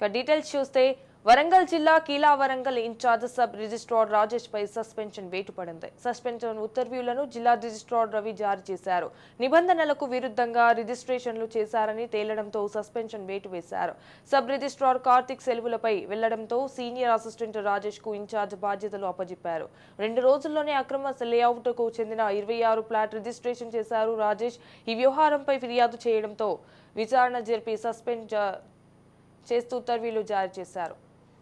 ఇక డీటెయిల్స్ చూస్తే వరంగల్ జిల్లా కీలా Warangal in charge sub registrar Rajesh పై సస్పెన్షన్ వేటు పడింది సస్పెన్షన్ ఉత్తర్వులను జిల్లా రిజిస్ట్రార్ రవి జారీ చేశారు నిబంధనలకు విరుద్ధంగా రిజిస్ట్రేషన్లు చేశారని తేలడంతో సస్పెన్షన్ వేటు వేశారు సబ్ రిజిస్ట్రార్ కార్తిక్ సెలవులపై వెళ్లడంతో సీనియర్ అసిస్టెంట్ రాజేష్ కు ఇన్ఛార్జ్ బాధ్యతలు అప్పజెప్పారు రెండు రోజుల్లోనే అక్రమ లేఅవుట్ కు చెందిన ఇరవై ఆరు ప్లాట్ రిజిస్ట్రేషన్ చేశారు రాజేష్ ఈ వ్యవహారంపై ఫిర్యాదు చేయడంతో విచారణ జరిపి సస్పెండ్ జ- చేస్తూ ఉత్తర్వులు జారీ చేశారు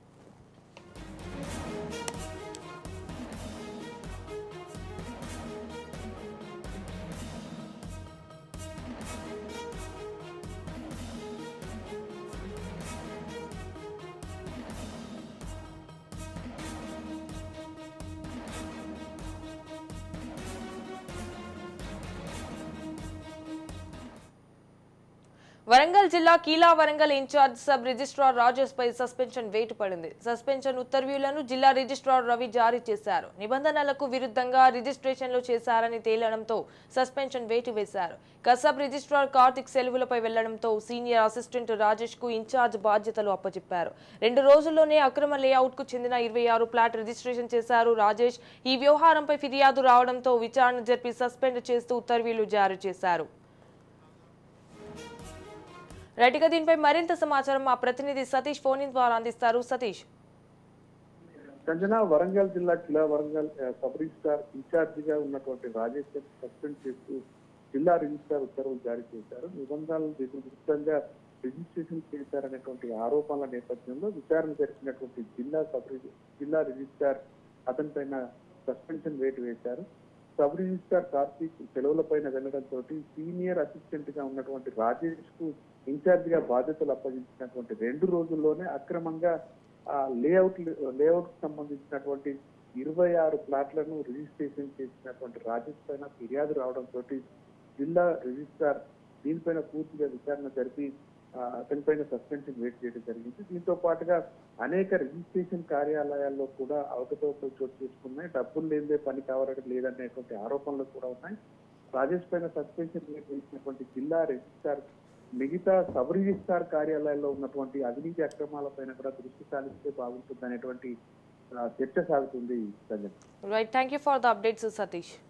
వరంగల్ జిల్లా కీలా Warangal in charge sub registrar Rajesh పై సస్పెన్షన్ వేటు పడింది సస్పెన్షన్ ఉత్తర్వులను జిల్లా రిజిస్ట్రార్ రవి జారీ చేశారు నిబంధనలకు విరుద్ధంగా రిజిస్ట్రేషన్లు చేశారని తేలడంతో సస్పెన్షన్ వేటు వేశారు ఇక సబ్ రిజిస్ట్రార్ కార్తిక్ సెలవులపై వెళ్లడంతో సీనియర్ అసిస్టెంట్ రాజేష్ కు ఇన్ఛార్జ్ బాధ్యతలు అప్పచెప్పారు రెండు రోజుల్లోనే అక్రమ లేఅవుట్ కు చెందిన ఇరవై ఆరు ప్లాట్ రిజిస్ట్రేషన్ చేశారు రాజేష్ ఈ వ్యవహారంపై ఫిర్యాదు రావడంతో విచారణ జరిపి సస్పెండ్ చేస్తూ ఉత్తర్వులు జారీ చేశారు రైట్ ఇక దీనిపై మరింత సమాచారం మా ప్రతినిధి సతీష్ ఫోన్ ఇన్ ద్వారా అందిస్తారు సతీష్ సంజన వరంగల్ జిల్లా కిలా వరంగల్ ఆ, సబ్ రిజిస్ట్రార్ ఇన్ఛార్జ్ గా ఉన్నటువంటి రాజేష్ ని సస్పెండ్ చేస్తూ జిల్లా రిజిస్ట్రార్ ఉత్తర్వులు జారీ చేశారు నిబంధనలకు విరుద్ధంగా రిజిస్ట్రేషన్ చేశారనేటువంటి ఆరోపణల నేపథ్యంలో విచారణ జరిపినటువంటి జిల్లా సబ్ రిజి- జిల్లా రిజిస్ట్రార్ అతనిపైన సస్పెన్షన్ వేటు వేశారు సబ్ రిజిస్ట్రార్ కార్తీక్ సెలవులపైన వెళ్లడంతో సీనియర్ అసిస్టెంట్ గా ఉన్నటువంటి రాజేష్ కు ఇన్ఛార్జ్ గా బాధ్యతలు అప్పగించినటువంటి రెండు రోజుల్లోనే అక్రమంగా ఆ లేఅవుట్ లేఅవుట్ కు సంబంధించినటువంటి ఇరవై ఆరు ప్లాట్లను రిజిస్ట్రేషన్ చేసినటువంటి రాజేష్ పైన ఫిర్యాదు రావడంతో జిల్లా రిజిస్ట్రార్ దీనిపైన పూర్తిగా విచారణ జరిపి ఆ, అతనిపైన సస్పెన్షన్ వేట్ చేయడం జరిగింది దీంతో పాటుగా అనేక రిజిస్ట్రేషన్ కార్యాలయాల్లో కూడా అవకతవకలు చోటు చేసుకున్నాయి డబ్బులు లేదే పని కావడం లేదనేటువంటి ఆరోపణలు కూడా ఉన్నాయి రాజేష్ పైన సస్పెన్షన్ వేట్ వేసినటువంటి జిల్లా రిజిస్ట్రార్ మిగతా సబ్ రిజిస్ట్రార్ కార్యాలయాల్లో ఉన్నటువంటి అవినీతి అక్రమాలపైన కూడా దృష్టి సాధిస్తే బాగుంటుంది అనేటువంటి చర్చ సాగుతుంది Sanjay right thank you for the updates Satish